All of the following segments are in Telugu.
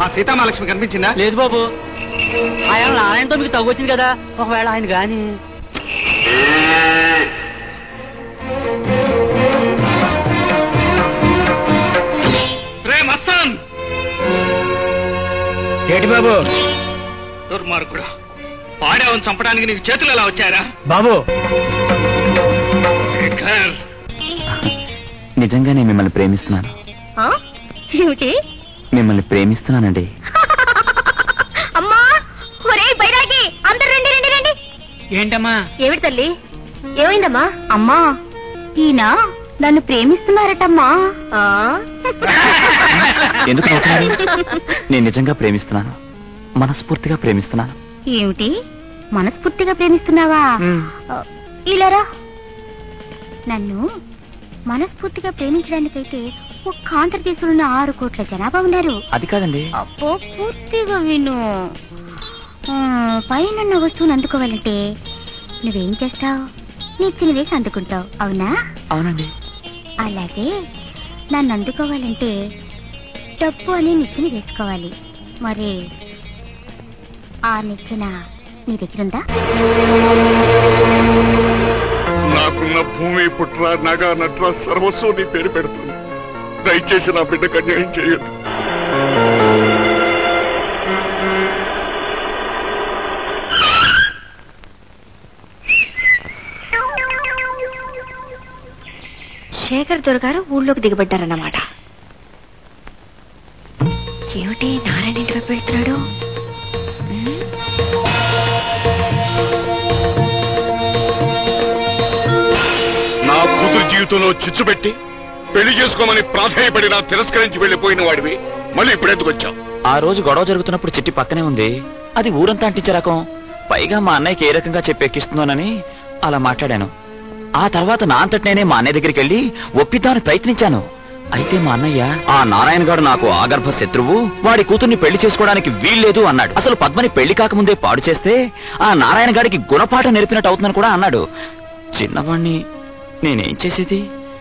ఆ సీతామహాలక్ష్మి కనిపించిందా లేదు బాబు ఆయన నారాయణతో మీకు తగ్గొచ్చింది కదా ఒకవేళ ఆయన గాని రే మస్తాన్ ఏటి బాబు దుర్మార్గుడు పాడేవని చంపడానికి నీకు చేతులు ఎలా వచ్చారా బాబు శేఖర్ నిజంగానే మిమ్మల్ని ప్రేమిస్తున్నాను ఆ? ఏమిటి మిమ్మల్ని ప్రేమిస్తున్నానండి అమ్మా ఒరే బైరాగి అందరు రండి రండి రండి ఏంటమ్మా ఏమిటి తల్లి ఏమైందమ్మా అమ్మా ఈయన నన్ను ప్రేమిస్తున్నారటమ్మా ఆ? ఎందుకు నవ్వుతున్నారు? నేను నిజంగా ప్రేమిస్తున్నాను మనస్ఫూర్తిగా ప్రేమిస్తున్నాను ఏమిటి మనస్ఫూర్తిగా ప్రేమిస్తున్నావా ఆ, ఇలారా నన్ను మనస్ఫూర్తిగా ప్రేమించడానికైతే ఒక్క ఆంధ్రదేశంలో ఆరు కోట్ల జనాభా ఉన్నారు అది కాదండి అప్పో పూర్తిగా విను ఆ, పైన వస్తువును అందుకోవాలంటే నువ్వేం చేస్తావు నిచ్చిన వేసి అందుకుంటావు అవునా అవునండి అలాగే నన్ను అందుకోవాలంటే డబ్బు అనే నిచ్చెన వేసుకోవాలి మరి ఆ నిచ్చెన నీ దగ్గర ఉందా నాకున్న భూమి పుట్ర నగ నట్ర సర్వస్వం నీ పేరు పెడుతుంది దయచేసి నా బిడ్డకు అన్యాయం చేయొద్దు శేఖర్ దొరగారు ఊళ్ళోకి దిగబడ్డారన్నమాట ఏమిటి నారాయణ ఇంటి వైపు వెళ్తున్నాడు ఉమ్, నా కూతురు జీవితంలో చిచ్చు పెట్టి పెళ్లి చేసుకోమని ప్రాధాయపడి నా తిరస్కరించి వెళ్లిపోయిన వాడివి మళ్ళీ ఇప్పుడెందుకు వచ్చావు ఆ రోజు గొడవ జరుగుతున్నప్పుడు చిట్టి పక్కనే ఉంది అది ఊరంతా అంటించే రకం పైగా మా అన్నయ్యకి ఏ రకంగా చెప్పెక్కిస్తున్నానని అలా మాట్లాడాను ఆ తర్వాత నా అంతటి నేనే మా అన్నయ్య దగ్గరికి వెళ్ళి ఒప్పిద్దామని ప్రయత్నించాను అయితే మా అన్నయ్య ఆ నారాయణ గారు నాకు ఆగర్భ శత్రువు వాడి కూతుర్ని పెళ్లి చేసుకోవడానికి వీల్లేదు అన్నాడు అసలు పద్మని పెళ్లి కాకముందే పాడు చేస్తే ఆ నారాయణ గారికి గుణపాఠం నేర్పినట్టు అవుతుందని కూడా అన్నాడు చిన్నవాణ్ణి నేనేం చేసేది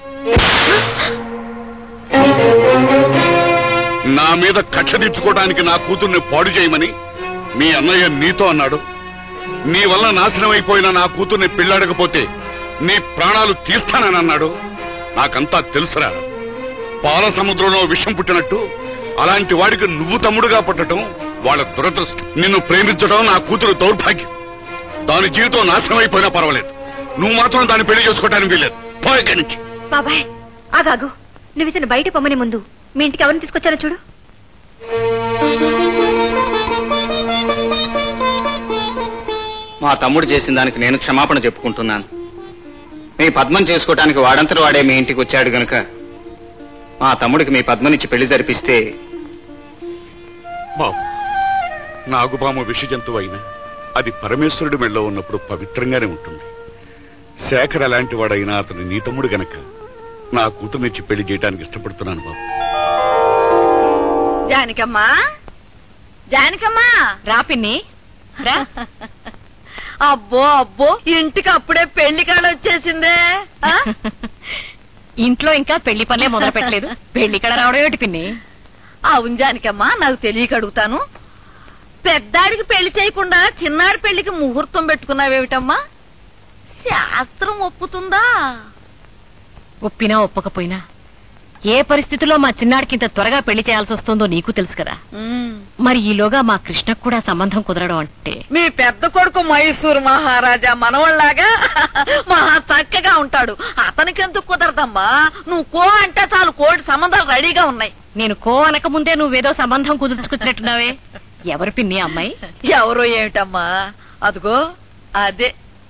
నా మీద కక్ష తీర్చుకోవడానికి నా కూతుర్ని పాడు చేయమని మీ అన్నయ్య నీతో అన్నాడు నీ వల్ల నాశనం అయిపోయిన నా కూతుర్ని పెళ్ళాడకపోతే నీ ప్రాణాలు తీస్తానని అన్నాడు నాకంతా తెలుసురా పాల సముద్రంలో విషం పుట్టినట్టు అలాంటి వాడికి నువ్వు తమ్ముడుగా పుట్టడం వాళ్ళ దురదృష్టం నిన్ను ప్రేమించడం నా కూతురు దౌర్భాగ్యం దాని జీవితం నాశనం అయిపోయినా పర్వాలేదు నువ్వు మాత్రం దాన్ని పెళ్లి చేసుకోవడానికి వీల్లేదు పో ఇక్కడి నుంచి బాబాయ్ ఆగాగు నువ్వు ఇతను బయట పొమ్మని ముందు మీ ఇంటికి ఎవరిని తీసుకొచ్చారో చూడు మా తమ్ముడు చేసిన దానికి నేను క్షమాపణ చెప్పుకుంటున్నాను మీ పద్మం చేసుకోవటానికి వాడంతటి వాడే మీ ఇంటికి వచ్చాడు గనుక మా తమ్ముడికి మీ పద్మనిచ్చి పెళ్లి జరిపిస్తే బాబు నాగుపాము విష జంతువు అయినా అది పరమేశ్వరుడి మెళ్ళలో ఉన్నప్పుడు పవిత్రంగానే ఉంటుంది శేఖర్ అలాంటి వాడైనా అతను నీ తమ్ముడు గనక నా కూతురునిచ్చి పెళ్లి చేయడానికి ఇష్టపడుతున్నాను బాబు జానికమ్మా జానికమ్మా రా పిన్ని రా అబ్బో అబ్బో ఇంటికి అప్పుడే పెళ్లి కాడ వచ్చేసిందే ఆ? ఇంట్లో ఇంకా పెళ్లి పనులే మొదలు పెట్టలేదు పెళ్లి కడ రావడం ఏమిటి పిన్ని అవును జానికమ్మా నాకు తెలియక అడుగుతాను పెద్దాడికి పెళ్లి చేయకుండా చిన్నాడి పెళ్లికి ముహూర్తం పెట్టుకున్నావేమిటమ్మా శాస్త్రం ఒప్పుతుందా ఒప్పినా ఒప్పకపోయినా ఏ పరిస్థితిలో మా చిన్నాడికి ఇంత త్వరగా పెళ్లి చేయాల్సి వస్తుందో నీకు తెలుసు కదా ఉమ్. మరి ఈలోగా మా కృష్ణకు కూడా సంబంధం కుదరడం అంటే మీ పెద్ద కొడుకు మైసూరు మహారాజా మనవళ్లాగా మహా చక్కగా ఉంటాడు అతనికి ఎందుకు కుదరదమ్మా నువ్వు కో అంటే చాలు కోటి సంబంధాలు రెడీగా ఉన్నాయి నేను కో అనక ముందే నువ్వేదో సంబంధం కుదుర్చుకున్నట్టున్నావే ఎవరు పిన్ని ఆ అమ్మాయి ఎవరో ఏమిటమ్మా అదిగో అదే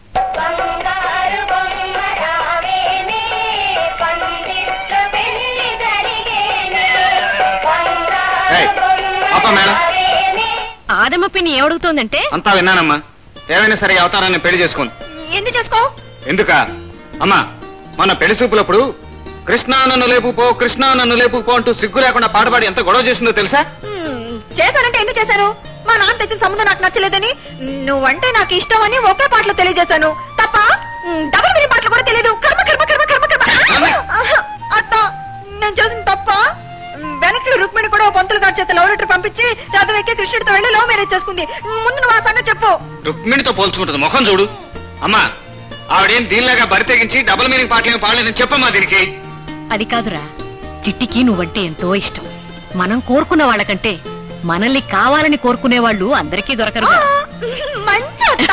ఏయ్, ఆపా మేడం ఆదమ్మ పిన్ని ఏమడుగుతోందంటే అంతా విన్నానమ్మా ఏమైనా సరే ఈ అవతారాన్ని పెళ్లి చేసుకోండి ఎందుకు చేసుకో ఎందుక అమ్మా మన పెళ్లి చూపులప్పుడు కృష్ణా నన్ను లేపుపో కృష్ణా నన్ను లేపుపో అంటూ సిగ్గు లేకుండా పాటపాడి ఎంత గొడవ చేసిందో తెలుసా చేశానంటే ఎందుకు చేశాను మా నాన్న తెచ్చిన సంబంధం నాకు నచ్చలేదని నువ్వంటే నాకు ఇష్టం అని ఒకే పాటలో తెలియజేశాను తప్ప ఉమ్, డబల్ విని పాటలు కూడా తెలియదు కర్మ కర్మ కర్మ కర్మ కర్మ ఆహా, అత్త నేను చేసిన తప్ప ఉమ్, వెనక్కి రుక్మిణి కూడా ఓ పంతులు గారి చేత లవ్ లెటర్ పంపించి రథం ఎక్కి కృష్ణుడితో వెళ్ళి లవ్ మ్యారేజ్ చేసుకుంది ముందు నువ్వు ఆ సంగతి చెప్పు రుక్మిణితో పోల్చుకుంటుంది ముఖం చూడు అమ్మా ఆవిడేం దీనిలాగా బరి తెగించి డబుల్ మీనింగ్ పాటలు పాడలేదని చెప్పమ్మా దీనికి అది కాదురా చిట్టికి నువ్వంటే ఎంతో ఇష్టం మనం కోరుకున్న వాళ్ళకంటే మనల్ని కావాలని కోరుకునే వాళ్ళు అందరికీ దొరకరు ఆ, మంచి అత్త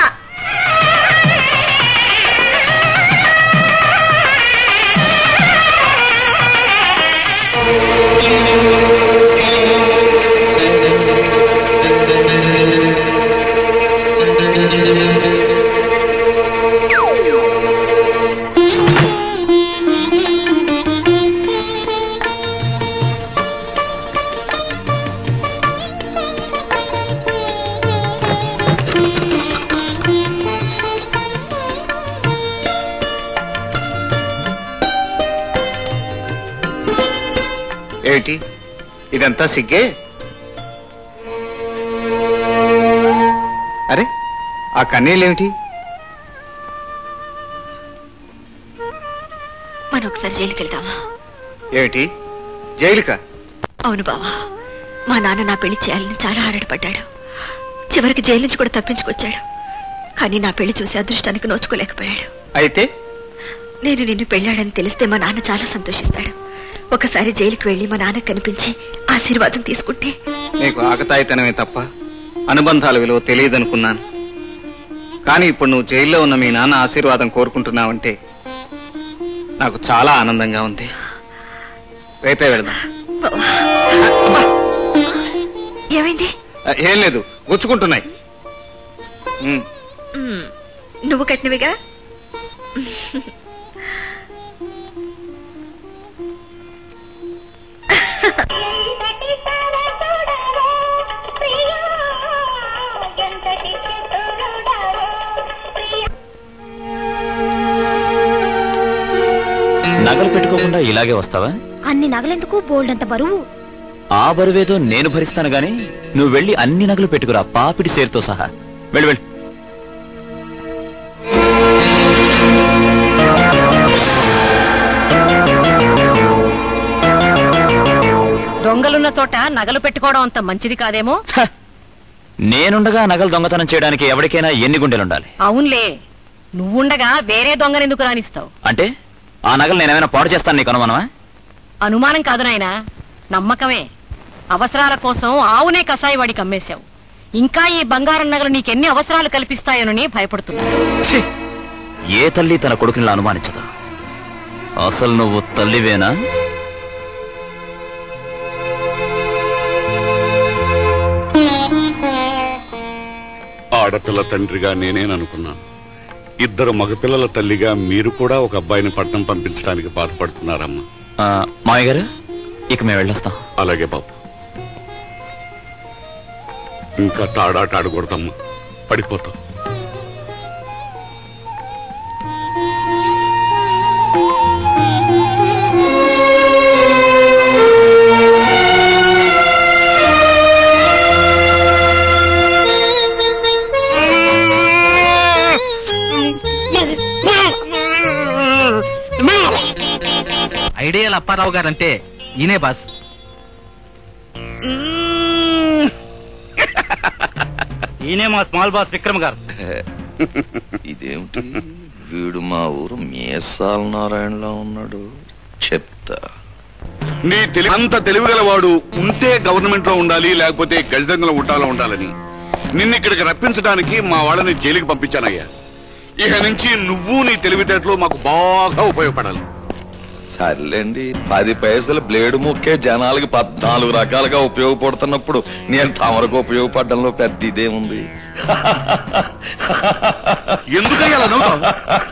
ఏమిటి ఇదంతా సిగ్గే అరే ఆ కన్నీళ్ళేమిటి మనం ఒకసారి జైలుకి వెళ్దామా ఏమిటి జైలుకా అవును బావా మా నాన్న నా పెళ్లి చేయాలని చాలా ఆరాటపడ్డాడు చివరికి జైలు నుంచి కూడా తప్పించుకొచ్చాడు కానీ నా పెళ్లి చూసి అదృష్టానికి నోచుకోలేకపోయాడు అయితే నేను నిన్ను పెళ్ళాడని తెలిస్తే మా నాన్న చాలా సంతోషిస్తాడు ఒకసారి జైలుకి వెళ్లి మా నాన్న కనిపించి ఆశీర్వాదం తీసుకుంటే నీకు ఆకతాయితనమే తప్ప అనుబంధాల విలువ తెలియదనుకున్నాను కానీ ఇప్పుడు నువ్వు జైల్లో ఉన్న మీ నాన్న ఆశీర్వాదం కోరుకుంటున్నావంటే నాకు చాలా ఆనందంగా ఉంది రేపే వెళదాం ఏమైంది ఆ, ఏం లేదు గుచ్చుకుంటున్నాయి ఉమ్, మ్మ్. నువ్వు కట్టినవిగా నగలు పెట్టుకోకుండా ఇలాగే వస్తావా అన్ని నగలెందుకు బోల్డ్ అంత బరువు ఆ బరువేదో నేను భరిస్తాను గాని నువ్వు వెళ్ళి అన్ని నగలు పెట్టుకురా పాపిడి సేరుతో సహా వెళ్ళి వెళ్ళి దొంగలున్న చోట నగలు పెట్టుకోవడం అంత మంచిది కాదేమో హ! నేనుండగా నగలు దొంగతనం చేయడానికి ఎవరికైనా ఎన్ని గుండెలుండాలి అవునులే నువ్వుండగా వేరే దొంగనెందుకు రానిస్తావు అంటే ఆ నగలు నేనేమైనా పాడు చేస్తాను నీకు అనుమానమా అనుమానం కాదు నాయనా నమ్మకమే అవసరాల కోసం ఆవునే కసాయి వాడికి అమ్మేశావు ఇంకా ఈ బంగారం నగలు నీకెన్ని అవసరాలు కల్పిస్తాయోనని భయపడుతున్నా ఛీ! ఏ తల్లి తన కొడుకుని అనుమానించదు అసలు నువ్వు తల్లివేనా ఆడపిల్ల తండ్రిగా నేనేననుకున్నాను ఇద్దరు మగపిల్లల తల్లిగా మీరు కూడా ఒక అబ్బాయిని పట్నం పంపించడానికి బాధపడుతున్నారమ్మా ఆ, మావయ్య గారు ఇక మేము వెళ్ళొస్తాం అలాగే బాబు ఇంకా తాడాట ఆడకూడదమ్మా పడిపోతాం ఐడియల్ అప్పారావు గారంటే ఈయనే బాస్ ఈయనే మా స్మాల్ బాస్ విక్రమ్ గారు ఇదేమిటి వీడు మా ఊరు మీసాల నారాయణలో ఉన్నాడు చెప్తా నీ తెలివి అంత తెలివిగలవాడు ఉంటే గవర్నమెంట్ లో ఉండాలి లేకపోతే గజదంగలో ఉండాలో ఉండాలని నిన్ను ఇక్కడికి రప్పించడానికి మా వాళ్ళని జైలుకి పంపించానయ్యా ఇక నుంచి నువ్వు నీ తెలివితేటలు మాకు బాగా ఉపయోగపడాలి సర్లేండి పది పైసలు బ్లేడు ముక్కే జనాలకి పద్నాలుగు రకాలుగా ఉపయోగపడుతున్నప్పుడు నేను తమరకు ఉపయోగపడడంలో పెద్ద ఇదేముంది ఎందుకయ్యా అలా నవ్వుతావు?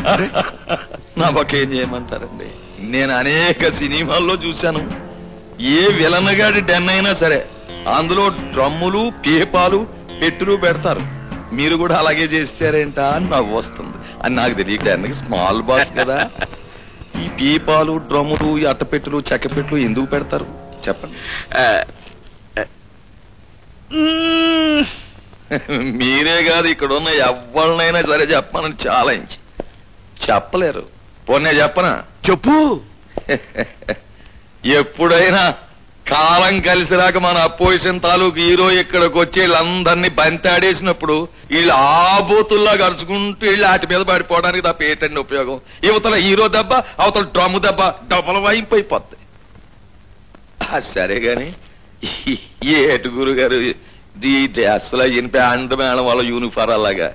నాకేం చేయమంటారండి నేను అనేక సినిమాల్లో చూశాను ఏ విలనగాడి డెన్ అయినా సరే అందులో డ్రమ్ములు పీపాలు పెట్టులు పెడతారు మీరు కూడా అలాగే చేస్తారేంటా అని నవ్వు వస్తుంది అని నాకు తెలియక డెన్కి స్మాల్ బాస్ కదా ఈ పీపాలు డ్రమ్ములు ఈ అట్టపెట్టులు చెక్కపెట్లు ఎందుకు పెడతారు చెప్పండి మీరే కాదు ఇక్కడ ఉన్న ఎవరినైనా సరే చెప్పమని ఛాలెంజ్ చెప్పలేరు పోనీ చెప్పనా చెప్పు ఎప్పుడైనా కాలం కలిసి రాక మన అపోజిషన్ తాలూకు హీరో ఇక్కడికి వచ్చి వీళ్ళందరినీ బంతాడేసినప్పుడు వీళ్ళు ఆబోతుల్లా గరుచుకుంటూ వీళ్ళు ఆటి మీద పడిపోవడానికి తప్ప ఏంటండి ఉపయోగం యువతల హీరో దెబ్బ అవతల డ్రమ్ము దెబ్బ డబ్బుల వాయింపైపోద్ది ఆ, సరే గాని ఈ- ఈ ఏటు గురుగారు ఈ డ్రెస్సులో ఇనిపే అందమేళం వాళ్ళ యూనిఫార్ అలాగా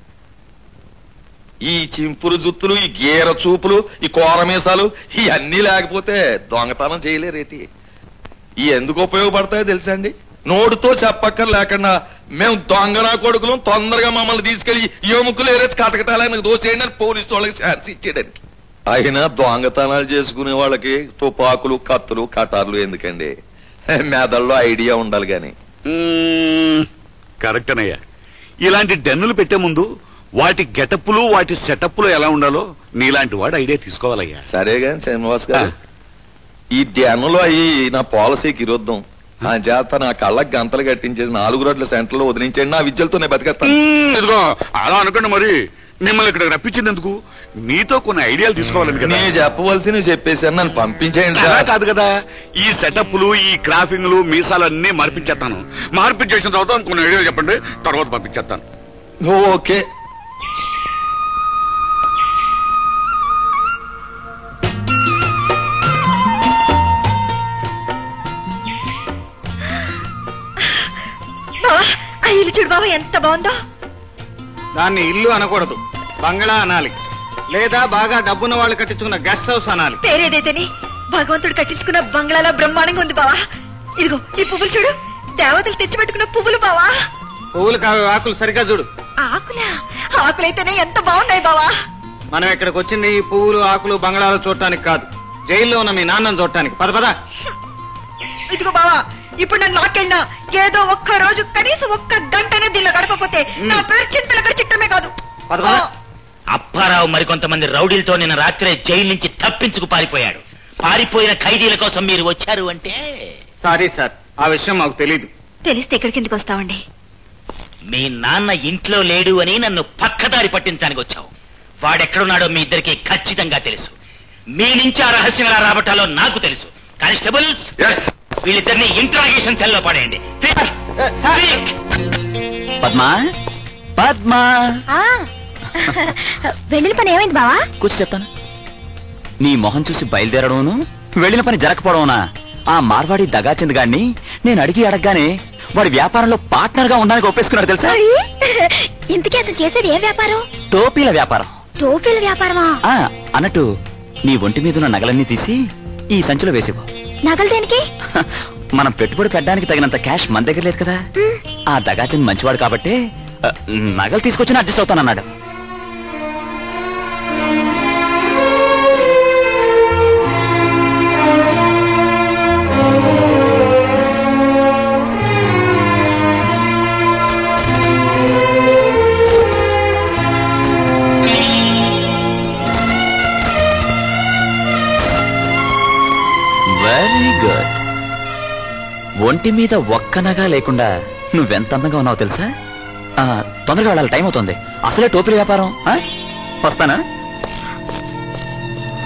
ఈ చింపురు జుత్తులు ఈ గీర చూపులు ఈ కోరమీసాలు ఇవన్నీ లేకపోతే దొంగతనం చేయలేరేటి ఈ ఎందుకు ఉపయోగపడతాయో తెలుసండి నోటుతో చెప్పక్కర్ లేకుండా మేము దొంగనా కొడుకులు తొందరగా మమ్మల్ని తీసుకెళ్లి ఎముకలు ఏరేసి కటకటాలని దోసేయండి అని పోలీసు వాళ్ళకి ఛాన్స్ ఇచ్చేయడానికి అయినా దొంగతనాలు చేసుకునే వాళ్ళకి తుపాకులు కత్తులు కటార్లు ఎందుకండి మెదల్లో ఐడియా ఉండాలి గాని కరెక్టేనయ్యా ఇలాంటి డెన్నులు పెట్టే ముందు వాటి గెటప్పులు వాటి సెటప్పులు ఎలా ఉండాలో నీలాంటి వాడు ఐడియా తీసుకోవాలయ్యా సరే గాని శ్రీనివాస్ గారు ఈ డ్యాన్లో అయ్యి నా పాలసీకి విరుద్ధం ఆ చేత నా కళ్ళకి గంతలు కట్టించేసి నాలుగు రోడ్ల సెంటర్లో వదిలించండి నా విద్యలతో నేను బతికేస్తాను మ్మ్, ఇదిగో అలా అనకండి మరి మిమ్మల్ని ఇక్కడ రప్పించినందుకు మీతో కొన్ని ఐడియాలు తీసుకోవాలని కదా నేను చెప్పవలసినవి చెప్పేశాను నన్ను పంపించేయండి అలా సార్ కాదు కదా ఈ సెటప్లు ఈ క్రాఫింగ్లు మీసాలన్నీ మార్పించేస్తాను మార్పించేసిన తర్వాత కొన్ని ఐడియాలు చెప్పండి తర్వాత పంపించేస్తాను ఓకే బావా ఆ ఇల్లు చూడు బావా ఎంత బాగుందో దాన్ని ఇల్లు అనకూడదు బంగ్లా అనాలి లేదా బాగా డబ్బున్న వాళ్ళు కట్టించుకున్న గెస్ట్ హౌస్ అనాలి పేరేదైతేని భగవంతుడు కట్టించుకున్న బంగ్లాలో బ్రహ్మాండంగా ఉంది బావా ఇదిగో ఈ పువ్వులు చూడు దేవతలు తెచ్చిపెట్టుకున్న పువ్వులు బావా పువ్వులు కావి ఆకులు సరిగ్గా చూడు ఆకులా ఆకులైతేనే ఎంత బాగున్నాయి బావా మనం ఇక్కడికి వచ్చింది ఈ పువ్వులు ఆకులు బంగ్లాలు చూడటానికి కాదు జైల్లో ఉన్న మీ నాన్నని చూడటానికి పద పద ఇదిగో బావా ఇప్పుడు నన్ను లాక్కెళ్ళినా ఏదో ఒక్క రోజు కనీసం ఒక్క గంటనే దీనిలో గడపపోతే నా పేరు చింతల గడి చిట్టమే కాదు పద పద అప్పారావు మరికొంతమంది రౌడీలతో నిన్న రాత్రే జైలు నుంచి తప్పించుకు పారిపోయాడు పారిపోయిన ఖైదీల కోసం మీరు వచ్చారు అంటే సారీ సార్ ఆ విషయం మాకు తెలియదు తెలిస్తే ఎక్కడికి ఎందుకు వస్తావండి మీ నాన్న ఇంట్లో లేడు అని నన్ను పక్కదారి పట్టించడానికి వచ్చావు వాడెక్కడున్నాడో మీ ఇద్దరికి ఖచ్చితంగా తెలుసు మీ నుంచి ఆ రహస్యం ఎలా రాబట్టాలో నాకు తెలుసు కానిస్టేబుల్స్ వీళ్ళిద్దరిని ఇంట్రాగేషన్ సెల్లో పడేయండి Quick! Quick! పద్మా పద్మా వెళ్ళిన పని ఏమైంది బావా కూర్చో చెప్తాను నీ మొహం చూసి బయలుదేరడమును వెళ్ళిన పని జరగకపోవడమునా ఆ మార్వాడి దగాచంద్ గాడిని నేను అడిగి అడగగానే వాడి వ్యాపారంలో పార్ట్నర్ గా ఉండడానికి ఒప్పేసుకున్నాడు తెలుసా ఇంతకీ అతను చేసేది ఏం వ్యాపారం టోపీల వ్యాపారం టోపీల వ్యాపారమా ఆ అన్నట్టు నీ ఒంటి మీద ఉన్న నగలన్నీ తీసి ఈ సంచిలో వేసిపో నగలు దేనికి మనం పెట్టుబడి పెట్టడానికి తగినంత క్యాష్ మన దగ్గర లేదు కదా ఆ దగాచంద్ మంచివాడు కాబట్టి ఆ, నగలు తీసుకొచ్చిన అడ్జస్ట్ అవుతానన్నాడు వెరీ గుడ్ ఒంటి మీద ఒక్క నగా లేకుండా నువ్వెంత అందంగా ఉన్నావో తెలుసా ఆ, తొందరగా వెళ్ళాలి టైం అవుతుంది అసలే టోపీల వ్యాపారం ఆ? వస్తానా